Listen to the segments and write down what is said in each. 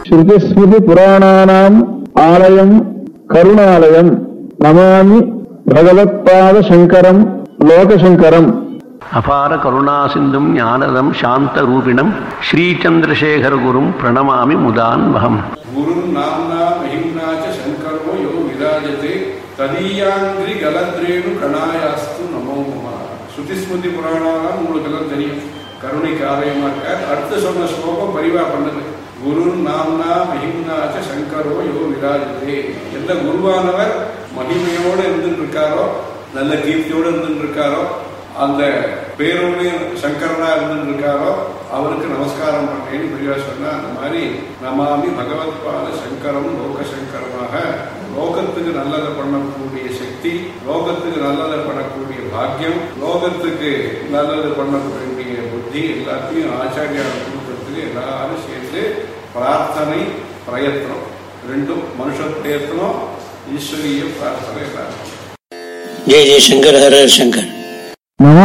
ஸ்ருதிஸ்மிருதி புராணானாம் ஆலயம் கருணாலயம் நமாமி பகவத்பாத சங்கரம் லோகசங்கரம் அபார கருணா சிந்தும் ஞானதம் சாந்த ரூபிணம் ஸ்ரீச்சந்திரசேகர குரும் பிரணமாமி முதான்வகம் गुरुं नाम्ना महिम्ना च शङ्करो यो विराजते ததீயாங்கிரி கலத்ரேணு கணாயாஸ்து நமோ நம ஸ்ருதிஸ்மிருதி புராணாலாம் உங்களுக்கு எல்லாம் தெரியும் கருணைக்கு ஆலயமா இருக்கார் அடுத்து சொன்ன ஸ்லோகம் பரிவா பண்ணது குரு நாம்னா மகிம்னாச்ச சங்கரோ யோ விராஜதே எந்த குருவானவர் மகிமையோடு இருந்துட்டு இருக்காரோ நல்ல கீர்த்தியோடு இருந்துட்டு இருக்காரோ அந்த பேரோடு சங்கரனா இருந்துட்டு இருக்காரோ அவருக்கு நமஸ்காரம் பண்றேன்னு பெரியவா சொன்னா அந்த மாதிரி நமாமி பகவத்பாத சங்கரம் லோக சங்கரமாக லோகத்துக்கு நல்லதை பண்ணக்கூடிய சக்தி லோகத்துக்கு நல்லதை பண்ணக்கூடிய பாக்கியம் லோகத்துக்கு நல்லது பண்ணக்கூடிய புத்தி எல்லாத்தையும் ஆச்சாரியார் கொடுக்கறதுக்கு எல்லாரும் சேர்ந்து பிரார்த்தனை பிரயத்னம் ரெண்டும் மனுஷ பிரயத்னம் ஈஸ்வரிய பிரார்த்தனை எல்லாரும் जय जय शंकर हर हर शंकर நம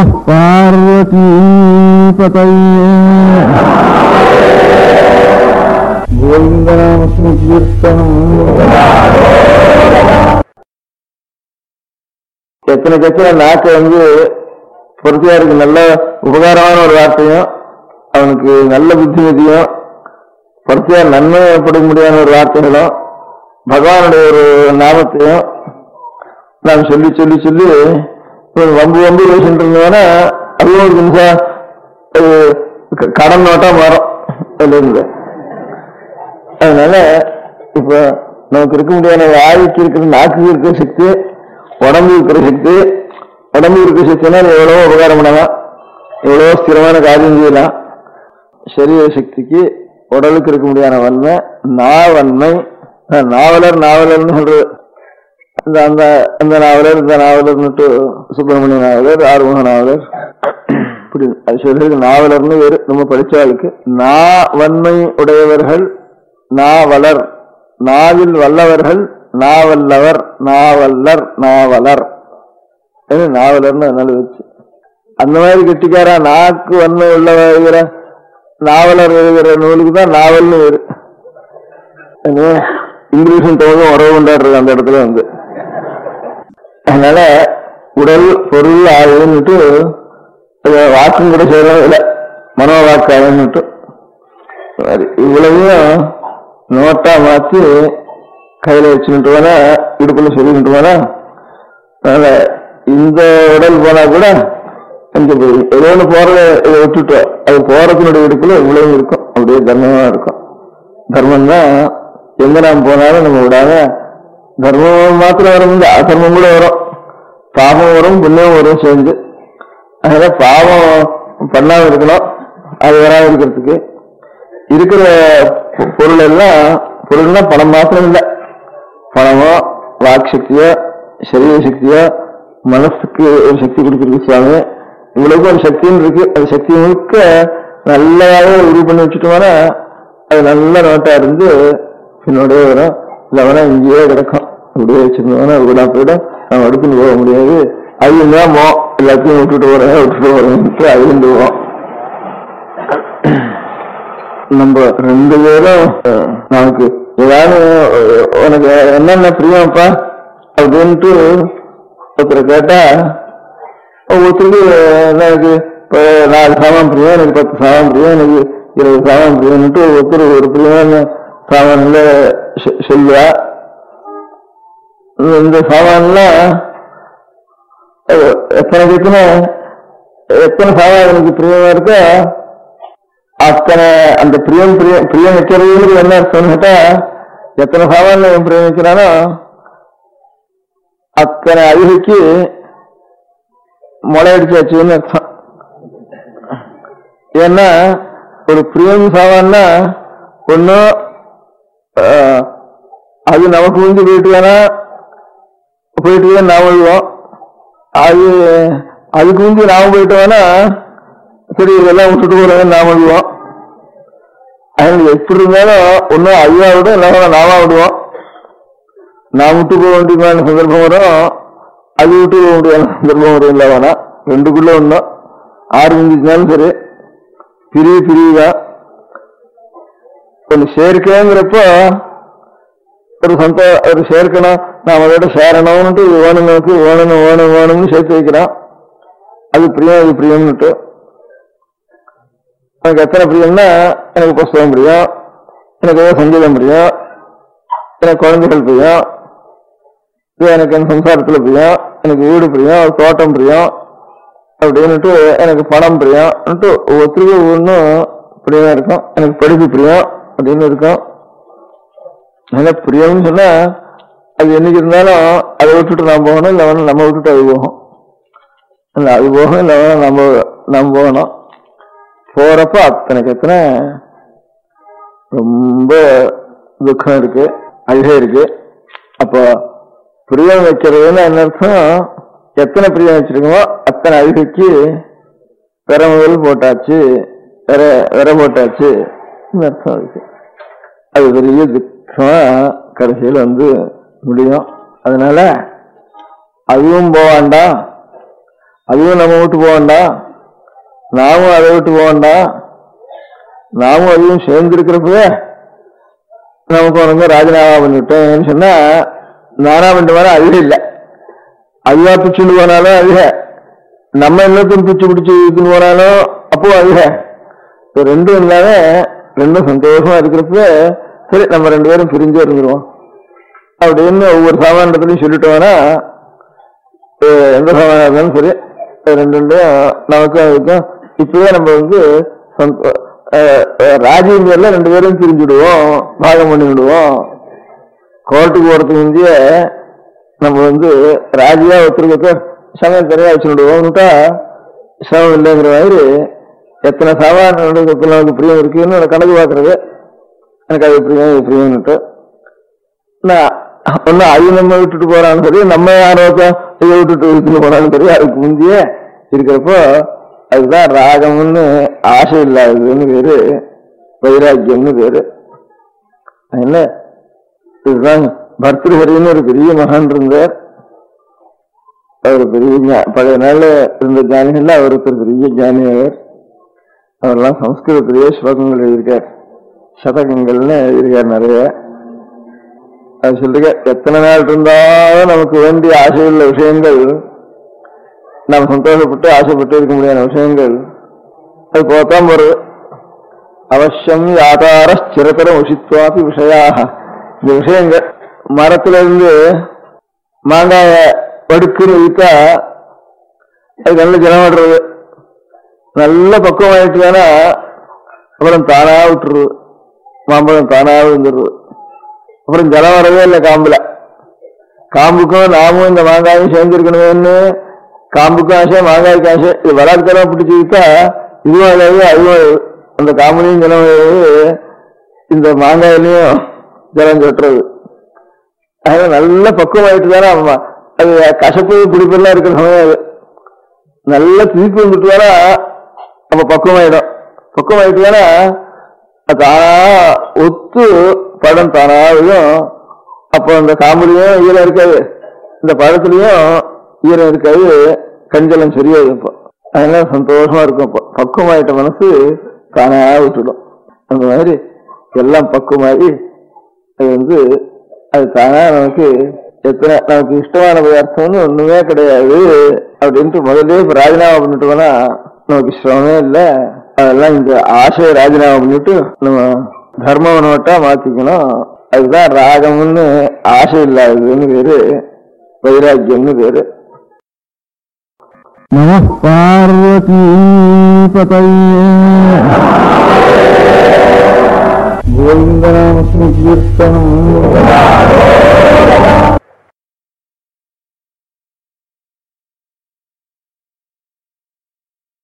பார்வதீபதையே கோவிந்தநாம கீர்த்தனம் எத்தனை கட்சியில நாக்கு வந்து பொறுத்தியாருக்கு நல்ல உபகாரமான ஒரு வார்த்தையும் அவனுக்கு நல்ல புத்திமதியும் பொறுத்தியார் நன்மைப்பட முடியாத ஒரு வார்த்தைகளும் பகவானுடைய ஒரு நாமத்தையும் நான் சொல்லி சொல்லி சொல்லி ஒரு வம்பு வம்பு பேசிட்டு இருந்தோன்னா அதுவும் ஒரு நிமிஷம் அது க- கடன் நோட்டா மாறும் அதுல இருந்து அதனால இப்ப நமக்கு இருக்க முடியாத ஆயுக்கு இருக்கிற நாக்கு இருக்கிற சக்தி உடம்பு இருக்கிற சக்தி உடம்பு இருக்கிற சக்தினா அது எவ்வளவோ உபகாரம் பண்ணலாம் எவ்வளவோ ஸ்திரமான காரியம் செய்யலாம் சரீர சக்திக்கு உடலுக்கு இருக்க முடியாத வன்மை நாவன்மை அஹ் நாவலர் நாவலர்னு சொல்றது இந்த அந்த அந்த நாவலர் இந்த நாவலர்னுட்டு சுப்பிரமணிய நாவலர் ஆறுமுக நாவலர் இப்படி அது சொல்றது நாவலர்னு வேறு நம்ம படிச்சாளுக்கு நா வன்மை உடையவர்கள் நாவலர் நாவில் வல்லவர்கள் நாவல்லவர் நாவல்லர் நாவலர் ஏன்னா நாவலர்னு அதனால வச்சு அந்த மாதிரி கெட்டிக்காரா நாக்கு வன்மை உள்ளவர நாவலர் எழுதுகிற நூலுக்கு தான் நாவல்னு வேறு என்ன, இங்கிலீஷும் தமிழும் உறவு கொண்டாடுறது அந்த இடத்துல வந்து அதனால உடல் பொருள் ஆயுன்னுட்டு வாக்கும் கூட செய்யறோம் இல்லை மனோவாக்கு ஆயுன்னுட்டு சரி, இவ்வளவையும் நோட்டா மாத்தி கையில வச்சுக்கிட்டு போனா இடுப்புல சொல்லிக்கிட்டு போனா அதனால இந்த உடல் போனா கூட இங்க போய் ஏதோ ஒண்ணு போறத இதை விட்டுட்டோம் அது போறதுனுடைய இடுப்புல இவ்வளவு இருக்கும் அப்படியே தர்மமா இருக்கும் தர்மம் தான் எங்க நாம் போனாலும் நம்ம விடாம தர்மம் மாத்திரம் வரும் இல்லை அதர்மம் கூட வரும் பாவம் வரும் புண்ணியம் வரும் சேர்ந்து அதனால பாவம் பண்ணாம இருக்கணும் அது வராம இருக்கிறதுக்கு இருக்கிற பொ- பொருள் எல்லாம் பொருள்னா பணம் மாத்திரம் இல்லை பணமோ வாக் சக்தியோ சரீர சக்தியோ மனசுக்கு ஒரு சக்தி கொடுத்துருக்கு சுவாமி இவ்வளவுக்கு ஒரு சக்தின்னு இருக்கு அந்த சக்தி முழுக்க நல்லாவே உருவு பண்ணி வச்சுட்டோம்னா அது நல்ல நோட்டா இருந்து பின்னோடய வரும் இல்லவனா இங்கேயே கிடக்கும் அப்படியே வச்சிருந்தோம்னா அது கூட போயிடும் நம்ம அடுப்புன்னு போக முடியாது அது தான் மோ எல்லாத்தையும் விட்டுட்டு போறேன் விட்டுட்டு போறேன் அது போவோம் நம்ம ரெண்டு பேரும் அஹ், நமக்கு ஏதாவது அஹ், உனக்கு என்னென்ன பிரியம்ப்பா அப்படின்ட்டு ஒருத்தரை கேட்டா ஒவ்வொருத்தருக்கு எனக்கு இப்போ நாலு சாமான் பிரியம் எனக்கு பத்து சாமான் பிரியம் எனக்கு இருபது சாமான் பிரியம்னுட்டு ஒருத்தர் ஒரு பிரியமான சாமான்ல சொ- சொல்லுவா இந்த சாமான்லாம் அஹ், எத்தனை எத்தனை எத்தனை சாமான் எனக்கு பிரியமா இருக்கோ அத்தனை அந்த பிரியம் பிரியம் பிரியம் வைக்கிறதுங்கிறது என்ன அர்த்தம்னு கேட்டா எத்தனை சாமான்ல இவன் பிரியம் வைக்கிறானோ அத்தனை அழுகைக்கு முளையடிச்சாச்சுன்னு அர்த்தம் ஏன்னா ஒரு பிரியம் சாமான்னா ஒன்னும் அது நமக்கு முந்தி போயிட்டு வேணா போயிட்டு தான் நாம விழுவோம் அது அதுக்கு முந்தி நாம போயிட்டு வேணா சரி இதெல்லாம் விட்டுட்டு போறேன் நாம விடுவோம் அதனால எப்படி இருந்தாலும் ஒன்னும் ஐயா விட இல்லைன்னா நாம விடுவோம் நான் விட்டு போக வேண்டியமான சந்தர்ப்பம் வரும் அது விட்டு போக முடியாத சந்தர்ப்பம் வரும் இல்லை வேணாம் ரெண்டுக்குள்ள ஒன்றும் ஆறு மிஞ்சிச்சுனாலும் சரி பிரிவு பிரிவுதான் ஒன்று சேர்க்கைங்கிறப்போ ஒரு சந்தோ ஒரு சேர்க்கணும் நாம் அதோட சேரணும்னுட்டு இது வேணும் நமக்கு வேணும்னு வேணும் வேணும்னு சேர்த்து வைக்கிறோம் அது பிரியம் இது பிரியம்னுட்டு எனக்கு எத்தனை பிரியம்னா எனக்கு புஸ்தகம் பிரியம் எனக்கு ஏதோ சங்கீதம் பிரியம் எனக்கு குழந்தைகள் பிரியம் இது எனக்கு என் சம்சாரத்துல பிரியம் எனக்கு வீடு பிரியம் தோட்டம் பிரியம் அப்படின்னுட்டு எனக்கு பணம் பிரியம்னுட்டு ஒவ்வொருத்தருக்கும் ஒவ்வொன்றும் பிரியமா இருக்கும் எனக்கு படிப்பு பிரியம் அப்படின்னு இருக்கும் அதனால பிரியம்னு சொன்னா அது என்னைக்கு இருந்தாலும் அதை விட்டுட்டு நான் போகணும் இல்லை வேணா நம்ம விட்டுட்டு அது போகும் இல்லை அது போகும் இல்லை வேணா நம்ம நம்ம போகணும் போறப்ப அத்தனைக்கு எத்தனை ரொம்ப துக்கம் இருக்கு அழுகை இருக்கு அப்போ பிரியம் வைக்கிறதுன்னு என்ன அர்த்தம் எத்தனை பிரியம் வச்சிருக்கோமோ அத்தனை அழுகைக்கு விர முதல் போட்டாச்சு விர விர போட்டாச்சு அர்த்தம் இருக்கு அது பெரிய துக்கமா கடைசியில் வந்து முடியும் அதனால அதுவும் போவாண்டா அதுவும் நம்ம விட்டு போவாண்டா நாமும் அதை விட்டு போவாண்டா நாமும் அதையும் சேர்ந்து இருக்கிறப்பவே நமக்கு உனக்கு ராஜினாமா பண்ணிவிட்டேன்னு சொன்னா நானா பண்ணிட்டு வர அழுக இல்லை அதுவா பிச்சுட்டு போனாலும் அழுக நம்ம எல்லாத்தையும் பிச்சு பிடிச்சு இழுத்துன்னு போனாலும் அப்போ அழுக இப்போ ரெண்டும் இல்லாம ரெண்டும் சந்தோஷமா இருக்கிறப்ப சரி நம்ம ரெண்டு பேரும் பிரிஞ்சு இருந்துருவோம் அப்படின்னு ஒவ்வொரு சாமானத்துலையும் சொல்லிட்டோம்னா அஹ் எந்த சாமானா இருந்தாலும் சரி அது ரெண்டு ரெண்டும் நமக்கும் அதுக்கும் இப்பவே நம்ம வந்து சந்தோ- அஹ் அஹ் ராஜீவ் பேர்ல ரெண்டு பேரும் பிரிஞ்சுடுவோம் பாகம் பண்ணி விடுவோம் கோர்ட்டுக்கு போறதுக்கு முந்தைய நம்ம வந்து ராஜியா ஒருத்தருக்கு சமயம் தனியா வச்சுடுவோம்னுட்டா சமம் இல்லைங்கிற மாதிரி எத்தனை சாமான் நமக்கு பிரியம் இருக்குன்னு நான் கணக்கு பார்க்கறது எனக்கு அது பிரியம் இது பிரியம்னுட்டு நான் ஒன்னும் அது நம்ம விட்டுட்டு போறான்னு சரி நம்ம யாரோக்கும் இதை விட்டுட்டு விட்டுட்டு போறான்னு சரி அதுக்கு முந்தைய இருக்கிறப்போ அதுதான் ராகம்னு ஆசை இல்லாததுன்னு பேரு வைராக்கியம்னு பேரு என்ன இதுதான் பர்திருஹரின்னு ஒரு பெரிய மகான் இருந்தார் அவர் பெரிய ஞா- பழைய நாள்ல இருந்த ஞானிகள்ல அவர் ஒருத்தர் பெரிய ஞானி அவர் அவரெல்லாம் சம்ஸ்கிருதத்திலேயே ஸ்லோகங்கள் எழுதியிருக்கார் சதகங்கள்னு எழுதியிருக்கார் நிறைய அது சொல்லுங்க எத்தனை நாள் இருந்தாலும் நமக்கு வேண்டிய ஆசையுள்ள விஷயங்கள் நாம் சந்தோஷப்பட்டு ஆசைப்பட்டு இருக்க முடியாத விஷயங்கள் அது போத்தான் போறது அவசியம் யாதார ஸ்திரதரம் உஷித்வாபி விஷயாக இந்த விஷயங்கள் மரத்துல இருந்து மாங்காய படுக்குன்னு வைத்தா அது நல்ல ஜனம் விடுறது நல்ல பக்குவம் ஆயிட்டுதானா அப்புறம் தானா விட்டுருது மாம்பழம் தானா விழுந்துடுறது அப்புறம் ஜலம் வரவே இல்லை காம்புல காம்புக்கும் நாமும் இந்த மாங்காயும் சேர்ந்துருக்கணுமேன்னு காம்புக்கும் ஆசை மாங்காய்க்கு ஆசை இது வளர்த்தரம் பிடிச்சி விட்டா இதுவும் அழகு அதுவும் அழகு. அந்த காம்புலையும் ஜலம் அழகு, இந்த மாங்காயிலையும் ஜலம் சொட்டுறது அதனால நல்ல பக்குவம் ஆயிட்டு தானே ஆமா அது கசப்பு பிடிப்பெல்லாம் இருக்கிற சமயம் அது நல்ல திருப்பி வந்துட்டு தானே அப்ப பக்குவமாயிடும் பக்குவமாயிட்டு தானே அது தானா ஒத்து படம் தானா விழும் அப்போ அந்த காம்புலையும் ஈரம் இருக்காது இந்த பழத்துலயும் ஈரம் இருக்காது கஞ்சலம் சரியாது இப்போ அதனால சந்தோஷமா இருக்கும் இப்போ பக்குவமாயிட்ட மனசு தானா விட்டுடும் அந்த மாதிரி எல்லாம் பக்குவமாகி அது வந்து அது தானா நமக்கு எத்தனை நமக்கு இஷ்டமான பதார்த்தம்னு ஒண்ணுமே கிடையாது அப்படின்ட்டு முதல்ல இப்ப ராஜினாமா பண்ணிட்டோம்னா நமக்கு சிரமமே இல்லை அதெல்லாம் இந்த ஆசையை ராஜினாமா பண்ணிட்டு நம்ம தர்ம நோட்டா மாத்திக்கணும் அதுதான் ராகம்னு ஆசை இல்லாததுன்னு பேரு வைராக்கியம்னு பேரு நம பார்வதி கோவிந்தநாம கீர்த்தனம்